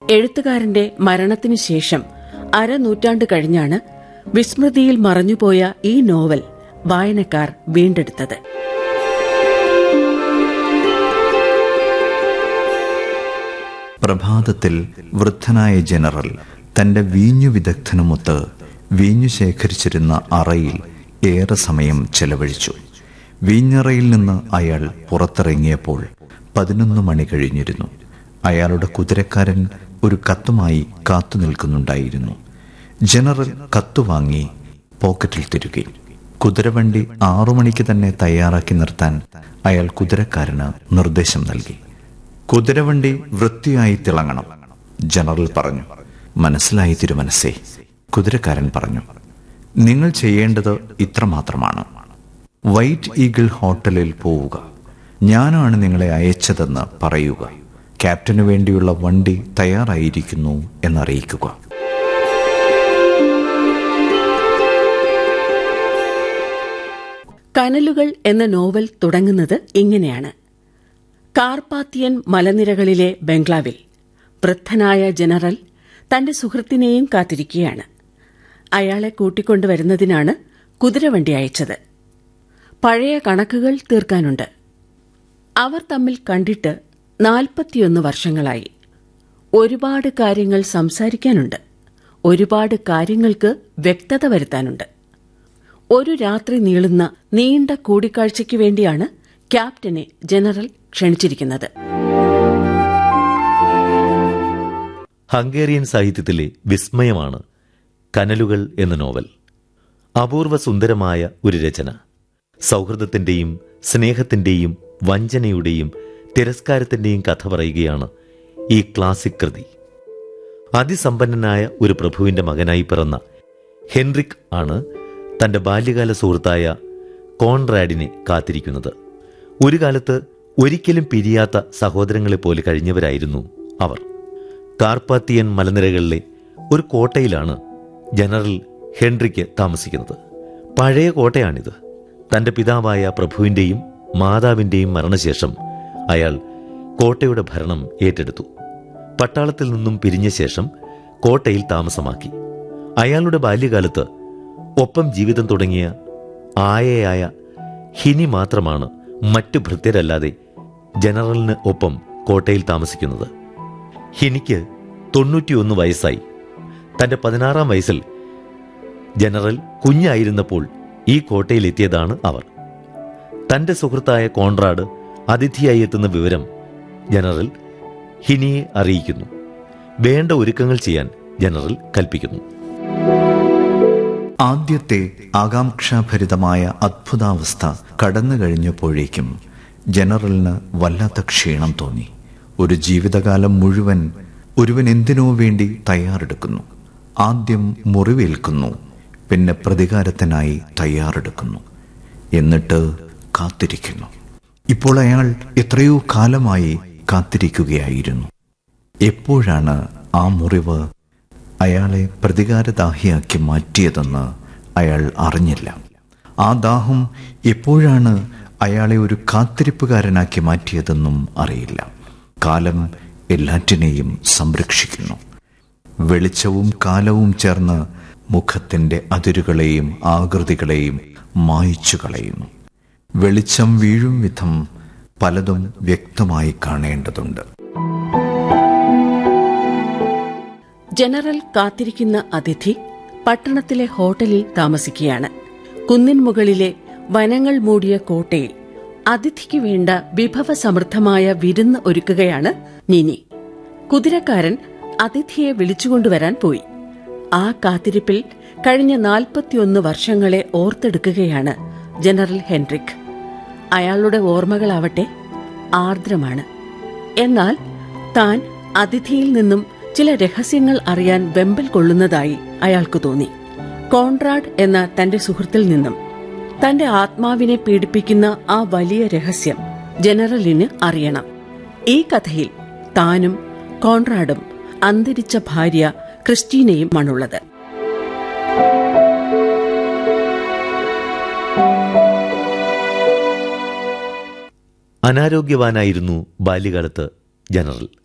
എഴുത്തുകാരന്റെ മരണത്തിനു ശേഷം അരനൂറ്റാണ്ട് കഴിഞ്ഞാണ് വിസ്മൃതിയിൽ മറഞ്ഞുപോയ ഈ നോവൽ വായനക്കാർ വീണ്ടെടുത്തത് പ്രഭാതത്തിൽ വൃദ്ധനായ ജനറൽ തന്റെ വീഞ്ഞു വിദഗ്ധനുമൊത്ത് വീഞ്ഞു ശേഖരിച്ചിരുന്ന അറയിൽ ഏറെ സമയം ചെലവഴിച്ചു വീഞ്ഞറയിൽ നിന്ന് അയാൾ പുറത്തിറങ്ങിയപ്പോൾ പതിനൊന്ന് മണി കഴിഞ്ഞിരുന്നു അയാളുടെ കുതിരക്കാരൻ ഒരു കത്തുമായി കാത്തു നിൽക്കുന്നുണ്ടായിരുന്നു ജനറൽ കത്തു വാങ്ങി പോക്കറ്റിൽ തിരുകി കുതിരവണ്ടി ആറു മണിക്ക് തന്നെ തയ്യാറാക്കി നിർത്താൻ അയാൾ കുതിരക്കാരന് നിർദ്ദേശം നൽകി കുതിരവണ്ടി വൃത്തിയായി തിളങ്ങണം ജനറൽ പറഞ്ഞു മനസ്സിലായി തിരുമനസ്സേ കുതിരക്കാരൻ പറഞ്ഞു നിങ്ങൾ ചെയ്യേണ്ടത് ഇത്രമാത്രമാണ് വൈറ്റ് ഈഗിൾ ഹോട്ടലിൽ പോവുക ഞാനാണ് നിങ്ങളെ അയച്ചതെന്ന് പറയുക ക്യാപ്റ്റനു വേണ്ടിയുള്ള വണ്ടി തയ്യാറായിരിക്കുന്നു എന്നറിയിക്കുക കനലുകൾ എന്ന നോവൽ തുടങ്ങുന്നത് ഇങ്ങനെയാണ് കാർപാത്തിയൻ മലനിരകളിലെ ബംഗ്ലാവിൽ വൃദ്ധനായ ജനറൽ തന്റെ സുഹൃത്തിനെയും കാത്തിരിക്കുകയാണ് അയാളെ കൂട്ടിക്കൊണ്ടുവരുന്നതിനാണ് കുതിരവണ്ടി അയച്ചത് പഴയ കണക്കുകൾ തീർക്കാനുണ്ട് അവർ തമ്മിൽ കണ്ടിട്ട് നാൽപ്പത്തിയൊന്ന് വർഷങ്ങളായി ഒരുപാട് കാര്യങ്ങൾ സംസാരിക്കാനുണ്ട് ഒരുപാട് കാര്യങ്ങൾക്ക് വ്യക്തത വരുത്താനുണ്ട് ഒരു രാത്രി നീളുന്ന നീണ്ട കൂടിക്കാഴ്ചയ്ക്ക് വേണ്ടിയാണ് ക്യാപ്റ്റനെ ജനറൽ ക്ഷണിച്ചിരിക്കുന്നത് ഹംഗേറിയൻ സാഹിത്യത്തിലെ വിസ്മയമാണ് കനലുകൾ എന്ന നോവൽ അപൂർവ സുന്ദരമായ ഒരു രചന സൗഹൃദത്തിന്റെയും സ്നേഹത്തിന്റെയും വഞ്ചനയുടെയും തിരസ്കാരത്തിന്റെയും കഥ പറയുകയാണ് ഈ ക്ലാസിക് കൃതി അതിസമ്പന്നനായ ഒരു പ്രഭുവിന്റെ മകനായി പിറന്ന ഹെൻറിക് ആണ് തന്റെ ബാല്യകാല സുഹൃത്തായ കോൺറാഡിനെ കാത്തിരിക്കുന്നത് ഒരു കാലത്ത് ഒരിക്കലും പിരിയാത്ത സഹോദരങ്ങളെപ്പോലെ കഴിഞ്ഞവരായിരുന്നു അവർ കാർപ്പാത്തിയൻ മലനിരകളിലെ ഒരു കോട്ടയിലാണ് ജനറൽ ഹെൻറിക്ക് താമസിക്കുന്നത് പഴയ കോട്ടയാണിത് തന്റെ പിതാവായ പ്രഭുവിന്റെയും മാതാവിന്റെയും മരണശേഷം അയാൾ കോട്ടയുടെ ഭരണം ഏറ്റെടുത്തു പട്ടാളത്തിൽ നിന്നും പിരിഞ്ഞ ശേഷം കോട്ടയിൽ താമസമാക്കി അയാളുടെ ബാല്യകാലത്ത് ഒപ്പം ജീവിതം തുടങ്ങിയ ആയയായ ഹിനി മാത്രമാണ് മറ്റു ഭൃത്യരല്ലാതെ ജനറലിന് ഒപ്പം കോട്ടയിൽ താമസിക്കുന്നത് ഹിനിക്ക് തൊണ്ണൂറ്റിയൊന്ന് വയസ്സായി തന്റെ പതിനാറാം വയസ്സിൽ ജനറൽ കുഞ്ഞായിരുന്നപ്പോൾ ഈ കോട്ടയിലെത്തിയതാണ് അവർ തന്റെ സുഹൃത്തായ കോൺറാഡ് അതിഥിയായി എത്തുന്ന വിവരം ജനറൽ ഹിനിയെ അറിയിക്കുന്നു വേണ്ട ഒരുക്കങ്ങൾ ചെയ്യാൻ ജനറൽ കൽപ്പിക്കുന്നു ആദ്യത്തെ ആകാംക്ഷാഭരിതമായ അത്ഭുതാവസ്ഥ കടന്നു കഴിഞ്ഞപ്പോഴേക്കും ജനറലിന് വല്ലാത്ത ക്ഷീണം തോന്നി ഒരു ജീവിതകാലം മുഴുവൻ ഒരുവൻ എന്തിനോ വേണ്ടി തയ്യാറെടുക്കുന്നു ആദ്യം മുറിവേൽക്കുന്നു പിന്നെ പ്രതികാരത്തിനായി തയ്യാറെടുക്കുന്നു എന്നിട്ട് കാത്തിരിക്കുന്നു ഇപ്പോൾ അയാൾ എത്രയോ കാലമായി കാത്തിരിക്കുകയായിരുന്നു എപ്പോഴാണ് ആ മുറിവ് അയാളെ പ്രതികാരദാഹിയാക്കി മാറ്റിയതെന്ന് അയാൾ അറിഞ്ഞില്ല ആ ദാഹം എപ്പോഴാണ് അയാളെ ഒരു കാത്തിരിപ്പുകാരനാക്കി മാറ്റിയതെന്നും അറിയില്ല കാലം എല്ലാറ്റിനെയും സംരക്ഷിക്കുന്നു വെളിച്ചവും കാലവും ചേർന്ന് മുഖത്തിന്റെ അതിരുകളെയും ആകൃതികളെയും മായ്ച്ചു കളയുന്നു വെളിച്ചം വീഴും വിധം പലതും വ്യക്തമായി കാണേണ്ടതുണ്ട് ജനറൽ കാത്തിരിക്കുന്ന അതിഥി പട്ടണത്തിലെ ഹോട്ടലിൽ താമസിക്കുകയാണ് കുന്നിൻ മുകളിലെ വനങ്ങൾ മൂടിയ കോട്ടയിൽ അതിഥിക്ക് വേണ്ട വിഭവസമൃദ്ധമായ വിരുന്ന് ഒരുക്കുകയാണ് നിനി കുതിരക്കാരൻ അതിഥിയെ വിളിച്ചുകൊണ്ടുവരാൻ പോയി ആ കാത്തിരിപ്പിൽ കഴിഞ്ഞ നാൽപ്പത്തിയൊന്ന് വർഷങ്ങളെ ഓർത്തെടുക്കുകയാണ് ജനറൽ ഹെൻറിക് അയാളുടെ ഓർമ്മകളാവട്ടെ ആർദ്രമാണ് എന്നാൽ താൻ അതിഥിയിൽ നിന്നും ചില രഹസ്യങ്ങൾ അറിയാൻ വെമ്പൽ കൊള്ളുന്നതായി അയാൾക്ക് തോന്നി കോൺറാഡ് എന്ന തന്റെ സുഹൃത്തിൽ നിന്നും തന്റെ ആത്മാവിനെ പീഡിപ്പിക്കുന്ന ആ വലിയ രഹസ്യം ജനറലിന് അറിയണം ഈ കഥയിൽ താനും കോൺറാഡും അന്തരിച്ച ഭാര്യ ക്രിസ്റ്റീനയുമാണുള്ളത് അനാരോഗ്യവാനായിരുന്നു ബാല്യകാലത്ത് ജനറൽ